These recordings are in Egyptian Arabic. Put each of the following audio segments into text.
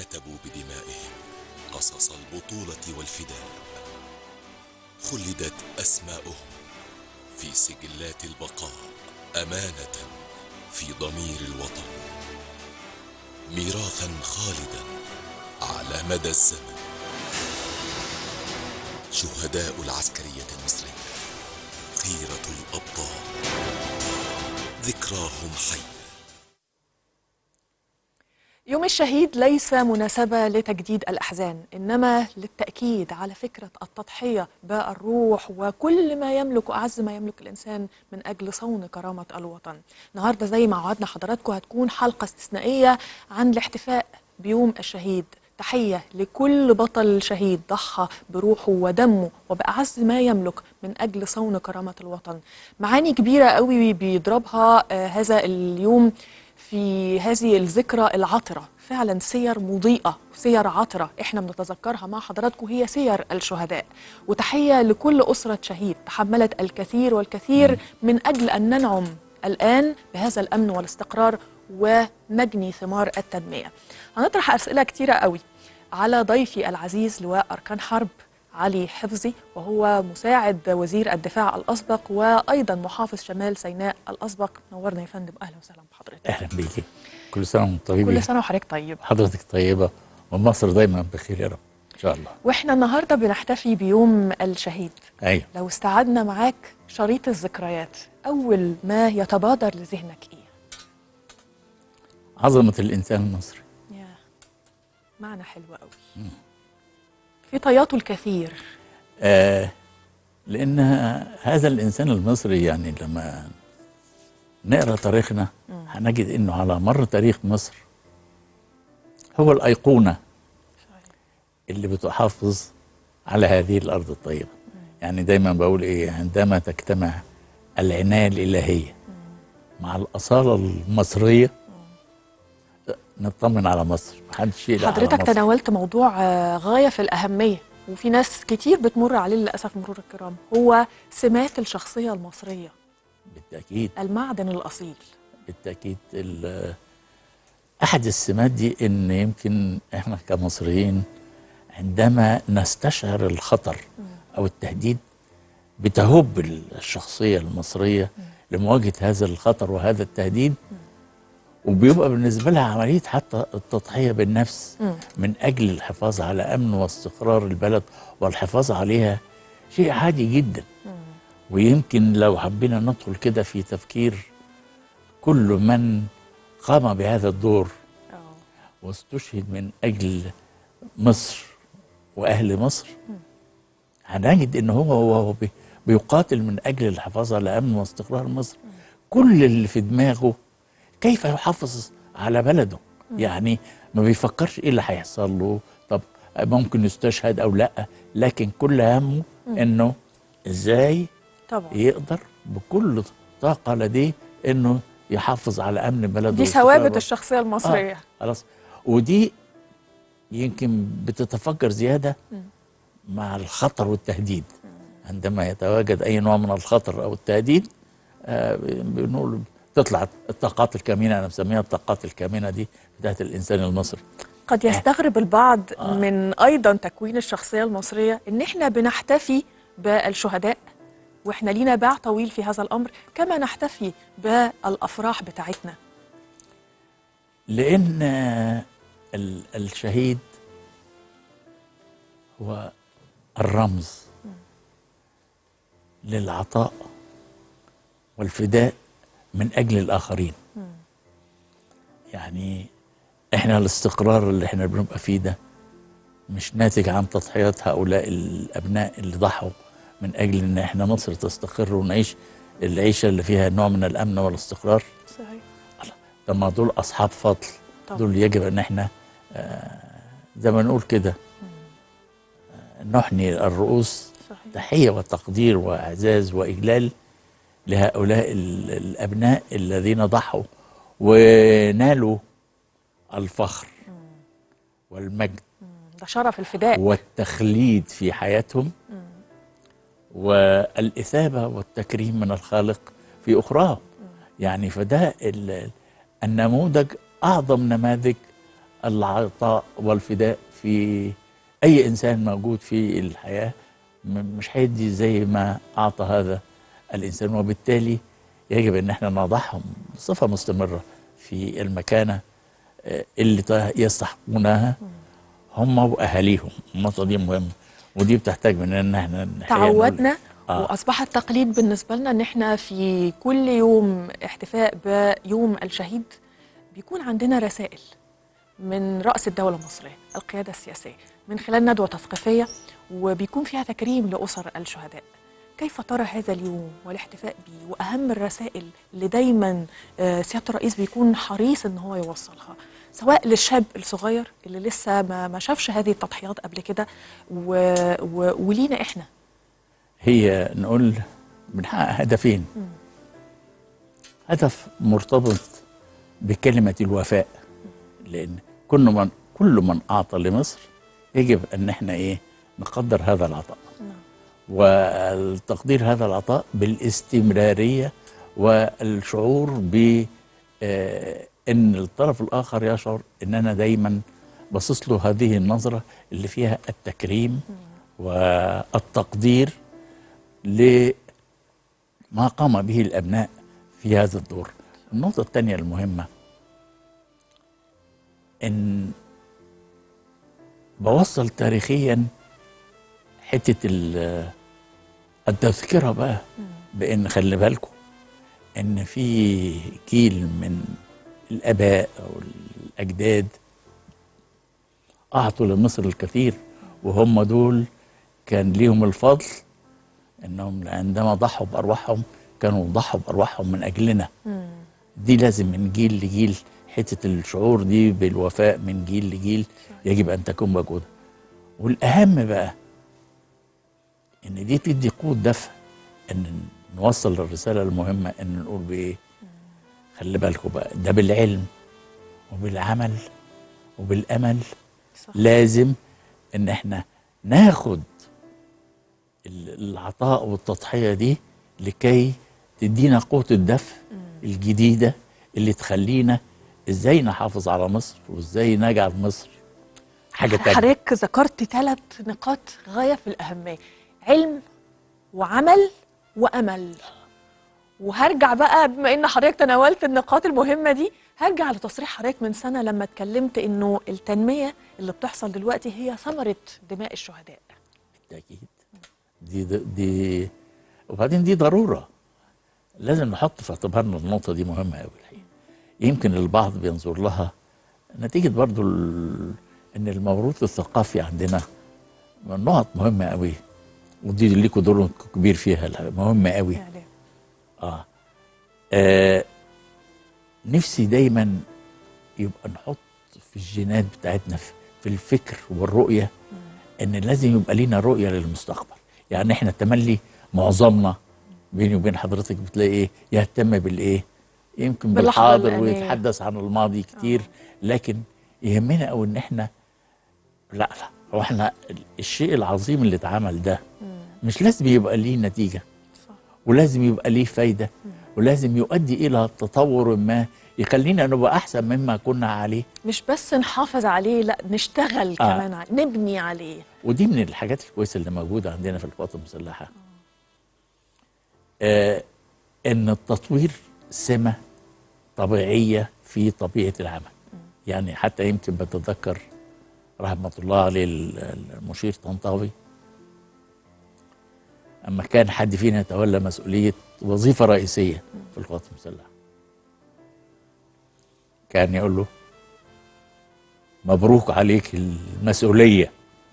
كتبوا بدمائهم قصص البطولة والفداء خلدت أسماؤهم في سجلات البقاء أمانة في ضمير الوطن ميراثا خالدا على مدى الزمن شهداء العسكرية المصرية خيرة الأبطال ذكراهم حية يوم الشهيد ليس مناسبة لتجديد الأحزان إنما للتأكيد على فكرة التضحية بالروح وكل ما يملك أعز ما يملك الإنسان من أجل صون كرامة الوطن النهاردة زي ما وعدنا حضراتكم هتكون حلقة استثنائية عن الاحتفاء بيوم الشهيد تحية لكل بطل شهيد ضحى بروحه ودمه وبأعز ما يملك من أجل صون كرامة الوطن معاني كبيرة قوي بيضربها آه هذا اليوم في هذه الذكرى العطرة فعلا سير مضيئة سير عطرة احنا بنتذكرها مع حضراتكم هي سير الشهداء وتحية لكل أسرة شهيد تحملت الكثير والكثير من أجل أن ننعم الآن بهذا الأمن والاستقرار ومجني ثمار التنمية هنطرح أسئلة كتيرة قوي على ضيفي العزيز لواء أركان حرب علي حفظي وهو مساعد وزير الدفاع الأسبق وأيضا محافظ شمال سيناء الأسبق نورنا يا فندم أهلا وسهلا بحضرتك اهلا بيكي كل سنه وانت طيبه كل سنة وحضرتك طيب حضرتك طيبه ومصر دايما بخير يا رب ان شاء الله واحنا النهارده بنحتفي بيوم الشهيد ايوه لو استعدنا معاك شريط الذكريات أول ما يتبادر لذهنك إيه؟ عظمه الانسان المصري يا معنى حلو قوي في طياته الكثير آه لان هذا الانسان المصري يعني لما نقرا تاريخنا هنجد انه على مر تاريخ مصر هو الايقونه اللي بتحافظ على هذه الارض الطيبه يعني دايما بقول ايه عندما تجتمع العنايه الالهيه مع الاصاله المصريه نطمن على مصر محدش يقلق على حضرتك مصر. تناولت موضوع آه، غاية في الأهمية وفي ناس كتير بتمر عليه للأسف مرور الكرام هو سمات الشخصية المصرية بالتاكيد المعدن الأصيل بالتاكيد ال- احد السمات دي ان يمكن احنا كمصريين عندما نستشعر الخطر او التهديد بتهب الشخصيه المصريه لمواجهه هذا الخطر وهذا التهديد وبيبقى بالنسبه لها عمليه حتى التضحيه بالنفس من اجل الحفاظ على امن واستقرار البلد والحفاظ عليها شيء عادي جدا ويمكن لو حبينا ندخل كده في تفكير كل من قام بهذا الدور واستشهد من اجل مصر واهل مصر هنجد ان هو هو بي- بيقاتل من اجل الحفاظ على امن واستقرار مصر كل اللي في دماغه كيف يحافظ على بلده يعني ما بيفكرش ايه اللي هيحصل له طب ممكن يستشهد او لا لكن كل همه انه ازاي طبعا يقدر بكل طاقه لديه انه يحافظ على امن بلده دي واستقراره. ثوابت الشخصية المصرية آه خلاص ودي يمكن بتتفجر زياده مع الخطر والتهديد عندما يتواجد اي نوع من الخطر او التهديد آه بنقول تطلع الطاقات الكامنه انا مسميها الطاقات الكامنه دي بتاعت الانسان المصري قد يستغرب البعض من أيضا تكوين الشخصية المصرية إن إحنا بنحتفي بالشهداء وإحنا لينا باع طويل في هذا الأمر كما نحتفي بالأفراح بتاعتنا لان آه، ال- الشهيد هو الرمز للعطاء والفداء من اجل الاخرين يعني احنا الاستقرار اللي احنا بنبقى فيه ده مش ناتج عن تضحيات هؤلاء الابناء اللي ضحوا من اجل ان احنا مصر تستقر ونعيش العيشه اللي فيها نوع من الامن والاستقرار صحيح طب ما دول اصحاب فضل طبعا. دول يجب ان احنا آه، زي ما نقول كده آه، نحني الرؤوس صحيح تحيه وتقدير واعزاز واجلال لهؤلاء ال- الابناء الذين ضحوا ونالوا الفخر والمجد ده شرف الفداء والتخليد في حياتهم والإثابة والتكريم من الخالق في أخراهم يعني فده ال- النموذج أعظم نماذج العطاء والفداء في اي انسان موجود في الحياه م- مش هيدي زي ما اعطى هذا الانسان وبالتالي يجب ان احنا نضعهم بصفه مستمره في المكانه آه، اللي ت- يستحقونها هم واهاليهم النقطه دي مهمه ودي بتحتاج مننا ان احنا الحقيقة نقول- تعودنا آه. واصبح التقليد بالنسبه لنا ان احنا في كل يوم احتفاء بيوم الشهيد بيكون عندنا رسائل من راس الدوله المصريه القياده السياسيه من خلال ندوه تثقيفيه وبيكون فيها تكريم لاسر الشهداء كيف ترى هذا اليوم والاحتفاء به واهم الرسائل اللي دايما آه، سياده الرئيس بيكون حريص ان هو يوصلها سواء للشاب الصغير اللي لسه ما ما شافش هذه التضحيات قبل كده و... و... ولينا احنا هي نقول بنحقق هدفين هدف مرتبط بكلمة الوفاء لأن كل من كل من أعطى لمصر يجب أن احنا إيه نقدر هذا العطاء والتقدير هذا العطاء بالاستمرارية والشعور ب آه، ان الطرف الاخر يشعر ان انا دايما باصص له هذه النظره اللي فيها التكريم والتقدير لما قام به الابناء في هذا الدور. النقطه الثانيه المهمه ان بوصل تاريخيا حته ال- التذكره بقى بان خلي بالكم ان في جيل من الاباء او الاجداد اعطوا لمصر الكثير وهم دول كان ليهم الفضل انهم عندما ضحوا بارواحهم كانوا ضحوا بارواحهم من اجلنا دي لازم من جيل لجيل حته الشعور دي بالوفاء من جيل لجيل يجب ان تكون موجوده والاهم بقى ان دي تدي قوه دفع ان نوصل الرساله المهمه ان نقول بايه خلي بالكم بقى ده بالعلم وبالعمل وبالامل صح. لازم ان احنا ناخد ال- العطاء والتضحيه دي لكي تدينا قوه الدفع الجديده اللي تخلينا ازاي نحافظ على مصر وازاي نجعل مصر حاجه تانية حضرتك ذكرت ثلاث نقاط غايه في الاهميه علم وعمل وامل وهرجع بقى بما ان حضرتك تناولت النقاط المهمه دي هرجع لتصريح حضرتك من سنه لما اتكلمت انه التنميه اللي بتحصل دلوقتي هي ثمره دماء الشهداء بالتأكيد دي, دي دي وبعدين دي ضرورة لازم نحط في اعتبارنا النقطة دي مهمة أوي الحقيقة يمكن البعض بينظر لها نتيجة برضو ال- إن الموروث الثقافي عندنا من نقط مهمة أوي ودي ليكوا دور كبير فيها الحقيقة، مهمة أوي يعني آه. آه نفسي دايما يبقى نحط في الجينات بتاعتنا في- في الفكر والرؤية ان لازم يبقى لينا رؤية للمستقبل يعني احنا تملي معظمنا بيني وبين حضرتك بتلاقي ايه يهتم بالايه يمكن باللحظة بالحاضر الآنية. ويتحدث عن الماضي كتير لكن يهمنا قوي ان احنا لا لا هو احنا الشيء العظيم اللي اتعمل ده مش لازم يبقى ليه نتيجه صح. ولازم يبقى ليه فايده ولازم يؤدي الى تطور ما يخلينا نبقى احسن مما كنا عليه مش بس نحافظ عليه لا نشتغل آه. كمان عليه نبني عليه ودي من الحاجات الكويسه اللي موجوده عندنا في القوات المسلحه آه ان التطوير سمه طبيعيه في طبيعه العمل يعني حتى يمكن بتذكر رحمه الله عليه ال- المشير طنطاوي اما كان حد فينا يتولى مسؤوليه وظيفه رئيسيه في القوات المسلحه كان يقول له مبروك عليك المسؤوليه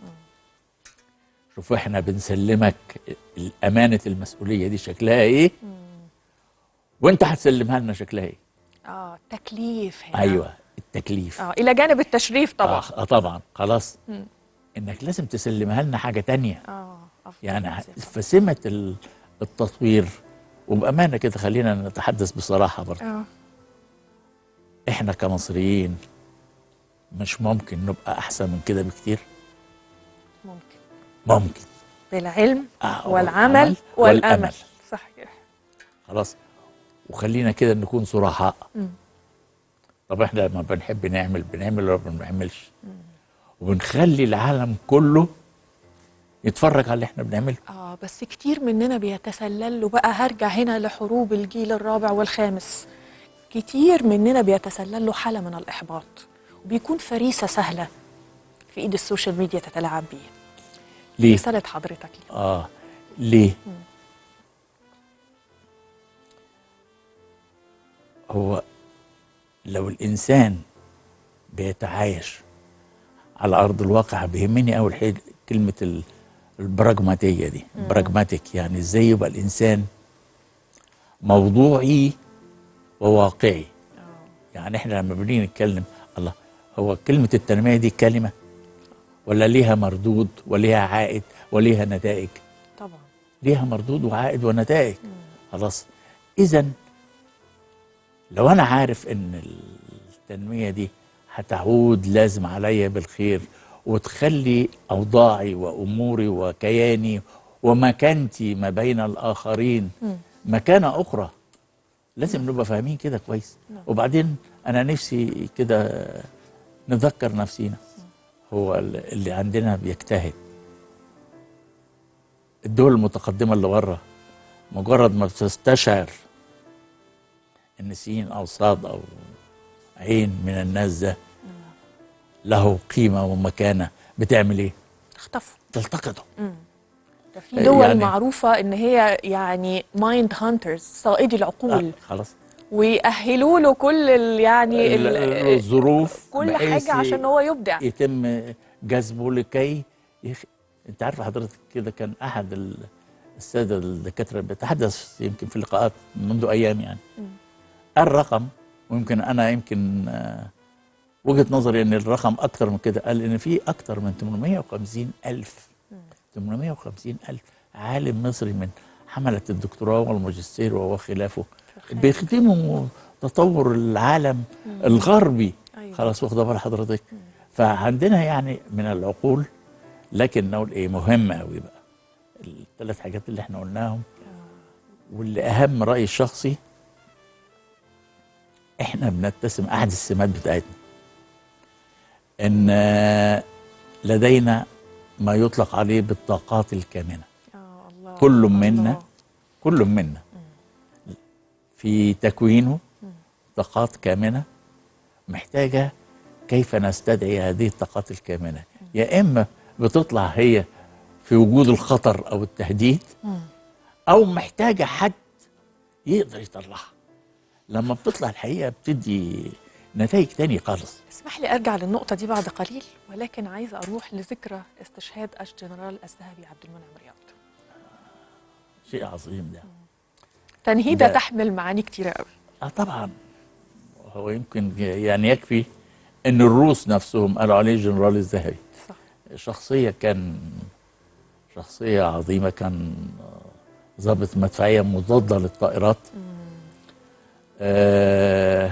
شوف احنا بنسلمك الامانه المسؤوليه دي شكلها ايه وانت هتسلمها لنا شكلها ايه اه تكليف هنا ايوه التكليف اه الى جانب التشريف طبعا آه آه طبعا خلاص انك لازم تسلمها لنا حاجه تانية اه أفضل يعني وظيفة. فسمه ال- التطوير وبامانه كده خلينا نتحدث بصراحه برضه اه احنا كمصريين مش ممكن نبقى احسن من كده بكتير ممكن ممكن بالعلم آه، والعمل والعمل والامل والأمل. صحيح خلاص وخلينا كده نكون صرحاء طب احنا لما بنحب نعمل بنعمل ولا ما بنعملش وبنخلي العالم كله يتفرج على اللي احنا بنعمله اه بس كتير مننا بيتسللوا بقى هرجع هنا لحروب الجيل الرابع والخامس كتير مننا بيتسللوا حالة من الإحباط وبيكون فريسة سهلة في إيد السوشيال ميديا تتلاعب بيه ليه؟ رسالة حضرتك ليه؟ اه ليه؟ هو لو الانسان بيتعايش على ارض الواقع بيهمني اول حاجه كلمه ال- البراجماتيه دي براجماتيك يعني ازاي يبقى الانسان موضوعي وواقعي يعني احنا لما بنيجي نتكلم الله هو كلمه التنميه دي كلمه ولا ليها مردود وليها عائد وليها نتائج طبعا ليها مردود وعائد ونتائج خلاص اذا لو انا عارف ان التنميه دي هتعود لازم عليا بالخير وتخلي اوضاعي واموري وكياني ومكانتي ما بين الاخرين مكانه اخرى لازم نبقى فاهمين كده كويس وبعدين انا نفسي كده نذكر نفسينا هو اللي عندنا بيجتهد الدول المتقدمة اللي بره مجرد ما بتستشعر ان سين او صاد او عين من الناس ده له قيمة ومكانة بتعمل ايه؟ اختفوا تلتقطه ده في دول يعني- معروفة إن هي يعني مايند هانترز صائدي العقول آه خلاص ويأهلوا له كل ال يعني ال- ال الظروف كل بحيث حاجة عشان هو يبدع يتم جذبه لكي يخ... انت عارف حضرتك كده كان احد ال- الساده الدكاتره بيتحدث يمكن في اللقاءات منذ ايام يعني الرقم ويمكن انا يمكن آه، وجهه نظري ان الرقم اكتر من كده قال ان في اكتر من 850 الف 850 الف عالم مصري من حمله الدكتوراه والماجستير وخلافه الخارج. بيخدموا تطور العالم الغربي أيوة. خلاص واخده بال حضرتك فعندنا يعني من العقول لكن نقول ايه مهمه قوي بقى الثلاث حاجات اللي احنا قلناهم واللي اهم رايي الشخصي احنا بنتسم احد السمات بتاعتنا ان آه، لدينا ما يطلق عليه بالطاقات الكامنه يا الله كل منا الله. كل منا في تكوينه طاقات كامنه محتاجه كيف نستدعي هذه الطاقات الكامنه يا اما بتطلع هي في وجود الخطر او التهديد او محتاجه حد يقدر يطلعها لما بتطلع الحقيقه بتدي نتائج تاني خالص اسمح لي ارجع للنقطة دي بعد قليل ولكن عايزة اروح لذكرى استشهاد الجنرال الذهبي عبد المنعم رياض شيء عظيم ده تنهيدة ده- تحمل معاني كتيرة قوي اه طبعا هو يمكن يعني يكفي ان الروس نفسهم قالوا عليه جنرال الذهبي صح شخصيه كان شخصيه عظيمه كان آه، ضابط مدفعيه مضاده للطائرات آه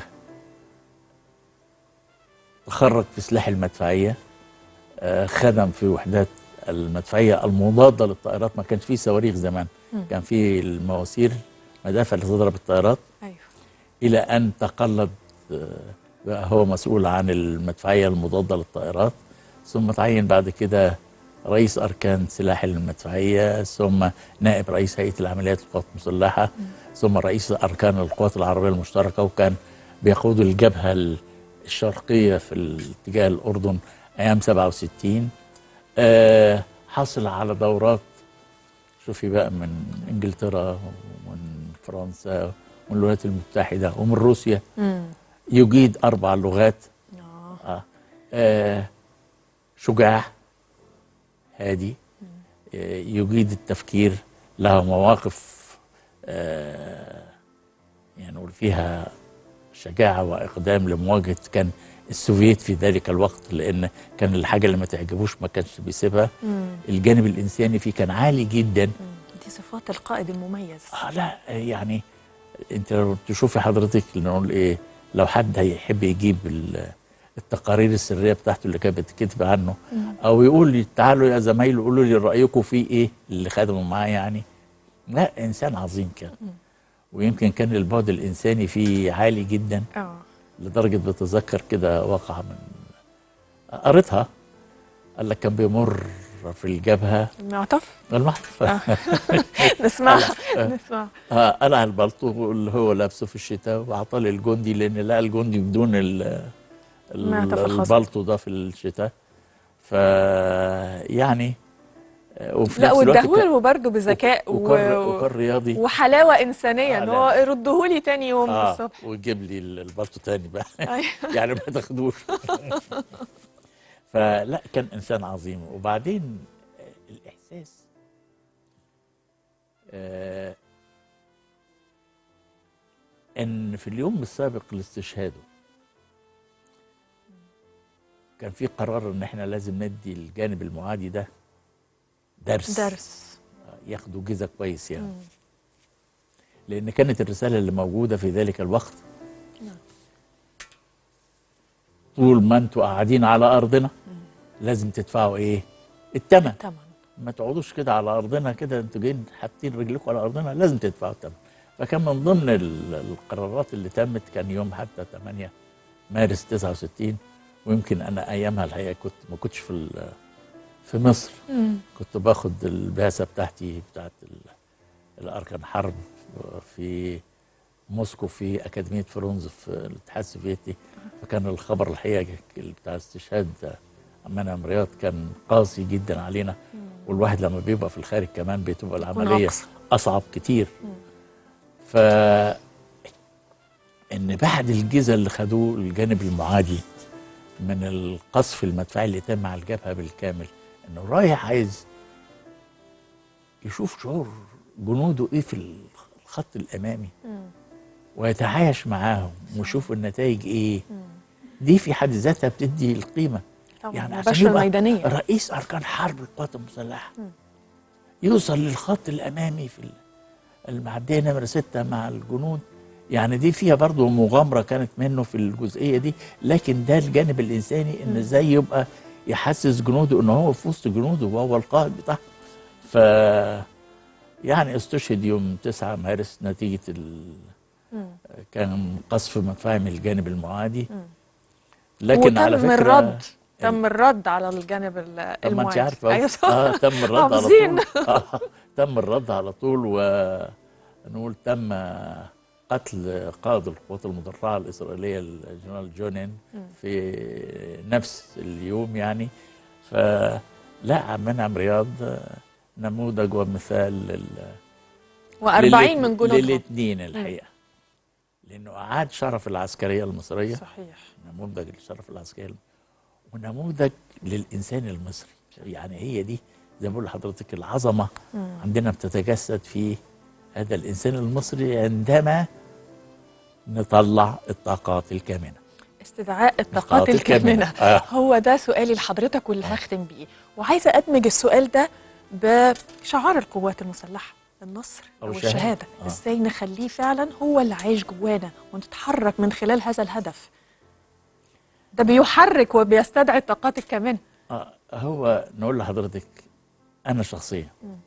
تخرج في سلاح المدفعيه آه خدم في وحدات المدفعيه المضاده للطائرات ما كانش فيه صواريخ زمان كان في المواسير مدافع اللي تضرب الطائرات ايوه الى ان تقلد آه، بقى هو مسؤول عن المدفعيه المضاده للطائرات ثم تعين بعد كده رئيس اركان سلاح المدفعيه ثم نائب رئيس هيئه العمليات القوات المسلحه ثم رئيس اركان القوات العربيه المشتركه وكان بيقود الجبهه ال- الشرقيه في اتجاه الاردن ايام 67 آه، حصل على دورات شوفي بقى من انجلترا ومن فرنسا ومن الولايات المتحده ومن روسيا امم يجيد اربع لغات آه. آه. آه شجاع هادي آه يجيد التفكير له مواقف آه يعني نقول فيها شجاعة وإقدام لمواجهة كان السوفييت في ذلك الوقت لأن كان الحاجة اللي ما تعجبوش ما كانش بيسيبها الجانب الإنساني فيه كان عالي جدا دي صفات القائد المميز آه لا يعني انت لو تشوفي حضرتك نقول ايه لو حد هيحب يجيب ال- التقارير السريه بتاعته اللي كانت بتكتب عنه او يقول لي تعالوا يا زمايله قولوا لي رايكم فيه ايه اللي خدموا معاه يعني لا انسان عظيم كان ويمكن كان البعد الانساني فيه عالي جدا اه لدرجه بتذكر كده واقعه من قريتها قال لك كان بيمر في الجبهه معطف المحتف نسمعها نسمعها آه، قلع البلطو اللي هو لابسه في الشتاء وعطاه للجندي لان لقى الجندي بدون ال ال- معطف الخاص. البلطو ده في الشتاء ف يعني آه، وفي لا نفس الوقت كان- واداهوله برضه بذكاء وكان و... وكان رياضي وحلاوه انسانيه ان آه، هو لا. يردهولي تاني يوم اه الصبح ويجيب لي ال- البلطو تاني بقى أيوة. يعني ما تاخدوش فلا كان انسان عظيم وبعدين آه، الاحساس آه ان في اليوم السابق لاستشهاده كان في قرار ان احنا لازم ندي الجانب المعادي ده درس درس ياخدوا جزء كويس يعني لان كانت الرساله اللي موجوده في ذلك الوقت نعم. طول ما انتوا قاعدين على ارضنا لازم تدفعوا ايه الثمن طبعا ما تقعدوش كده على ارضنا كده انتوا جايين حاطين رجلكم على ارضنا لازم تدفعوا الثمن فكان من ضمن ال- القرارات اللي تمت كان يوم حتى 8 مارس 69 ويمكن انا ايامها الحقيقه كنت ما كنتش في ال- في مصر كنت باخد البعثه بتاعتي بتاعت ال- الاركان حرب في موسكو في اكاديميه فرونز في الاتحاد السوفيتي فكان الخبر الحقيقه بتاع استشهاد منعم رياض كان قاسي جدا علينا والواحد لما بيبقى في الخارج كمان بتبقى العمليه أقصى. اصعب كتير ف ان بعد الجزء اللي خدوه الجانب المعادي من القصف المدفعي اللي تم على الجبهه بالكامل انه رايح عايز يشوف شعور جنوده ايه في الخط الامامي ويتعايش معاهم ويشوف النتائج ايه دي في حد ذاتها بتدي القيمه طبعا يعني المباشرة عشان يبقى الميدانية. رئيس اركان حرب القوات المسلحه يوصل للخط الامامي في المعديه نمره ستة مع الجنود يعني دي فيها برضه مغامره كانت منه في الجزئيه دي لكن ده الجانب الانساني ان ازاي يبقى يحسس جنوده ان هو في وسط جنوده وهو القائد بتاعهم ف يعني استشهد يوم 9 مارس نتيجه ال... كان قصف مدفعي من الجانب المعادي لكن على وتم فكره الرد تم الرد على الجانب ال- طب ما انت المعادي عارفه أيوة صح. اه تم الرد على حافظين. طول آه تم الرد على طول ونقول تم قتل قائد القوات المدرعه الاسرائيليه الجنرال جونين في نفس اليوم يعني فلا منعم رياض نموذج ومثال لل و40 من جنودهم للاثنين الحقيقه لانه اعاد شرف العسكريه المصريه صحيح نموذج للشرف العسكري ونموذج للانسان المصري يعني هي دي زي ما بقول لحضرتك العظمه عندنا بتتجسد في هذا الانسان المصري عندما نطلع الطاقات الكامنه استدعاء الطاقات الطاقات الكامنة. الكامنة آه. هو ده سؤالي لحضرتك واللي هختم بيه وعايزة أدمج السؤال ده بشعار القوات المسلحة النصر أو أو الشهادة. الشهادة آه. إزاي نخليه فعلا هو اللي عايش جوانا ونتحرك من خلال هذا الهدف ده بيحرك وبيستدعي الطاقات الكامنة آه هو نقول لحضرتك انا شخصيا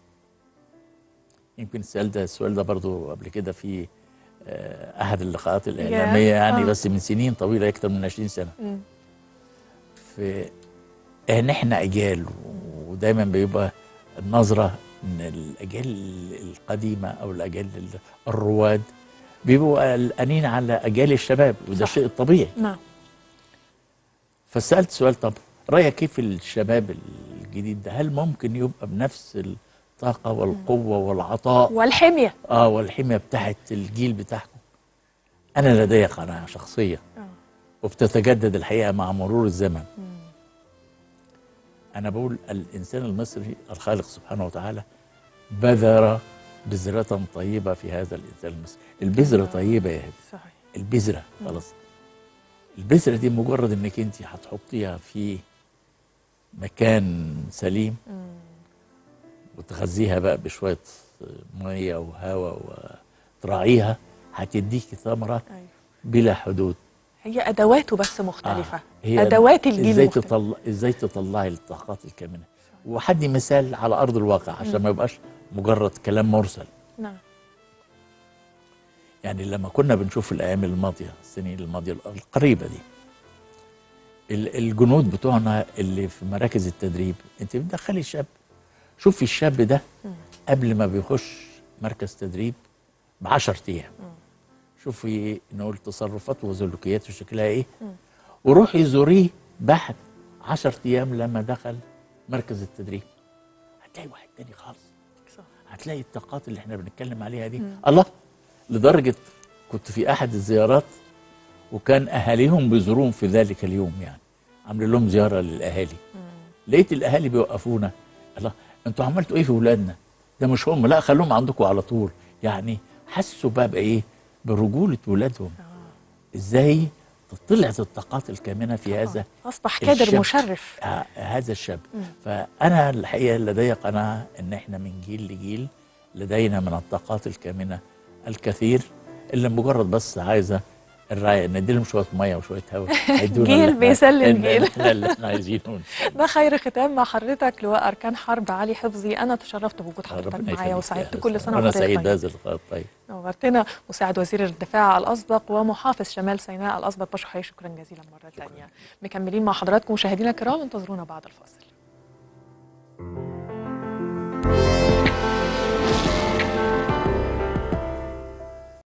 يمكن السؤال ده السؤال ده برضو قبل كده في آه، احد اللقاءات الاعلاميه يعني آه. بس من سنين طويله اكثر من 20 سنه مم. في ان احنا اجيال ودايما بيبقى النظره ان الاجيال القديمه او الاجيال الرواد بيبقوا قلقانين على اجيال الشباب وده صح. شيء طبيعي نعم فسالت سؤال طب رايك كيف الشباب الجديد ده هل ممكن يبقى بنفس الطاقه والقوه والعطاء والحمية اه والحميه بتاعت الجيل بتاعكم انا لدي قناعه شخصيه آه. وبتتجدد الحقيقه مع مرور الزمن انا بقول الانسان المصري الخالق سبحانه وتعالى بذر بذرة طيبة في هذا الإنسان المصري البذرة طيبة يا هبه صحيح البذرة خلاص البذرة دي مجرد انك انت هتحطيها في مكان سليم وتغذيها بقى بشوية مية وهواء وتراعيها هتديكي ثمرة أيوة. بلا حدود هي أدواته بس مختلفة هي أدوات الجيل ازاي مختلفة تطلع ازاي تطلعي الطاقات الكامنه وحدي مثال على ارض الواقع عشان ما يبقاش مجرد كلام مرسل نعم يعني لما كنا بنشوف الايام الماضيه السنين الماضيه القريبه دي ال- الجنود بتوعنا اللي في مراكز التدريب انت بتدخلي الشاب شوفي الشاب ده قبل ما بيخش مركز تدريب ب 10 ايام شوفي نقول تصرفاته وسلوكياته شكلها ايه وروحي زوريه بعد 10 ايام لما دخل مركز التدريب هتلاقي واحد تاني خالص صح. هتلاقي الطاقات اللي احنا بنتكلم عليها دي الله لدرجه كنت في احد الزيارات وكان اهاليهم بيزوروهم في ذلك اليوم يعني عامل لهم زياره للاهالي لقيت الاهالي بيوقفونا الله انتوا عملتوا ايه في اولادنا ده مش هم لا خلوهم عندكم على طول يعني حسوا بقى بايه برجوله ولادهم ازاي طلعت الطاقات الكامنه في هذا اصبح كادر الشاب. مشرف آه، هذا الشاب فأنا الحقيقة لدي قناعة أن إحنا من جيل لجيل لدينا من الطاقات الكامنة الكثير اللي مجرد بس عايزة الرعاية نديلهم شوية مية وشوية هواء هيدونا جيل اللي إحنا- بيسلم اللي- جيل. اللي اللي احنا عايزينه ده خير ختام مع حضرتك لواء اركان حرب علي حفظي انا تشرفت بوجود حضرتك ربنا معايا يخليك وسعدت يا كل أستاذ. سنه أنا وحضرتك سعيد طيب. بهذا اللقاء الطيب نورتنا مساعد وزير الدفاع الاسبق ومحافظ شمال سيناء الاسبق بشكر شكرا جزيلا مره ثانيه مكملين مع حضراتكم مشاهدينا الكرام انتظرونا بعد الفاصل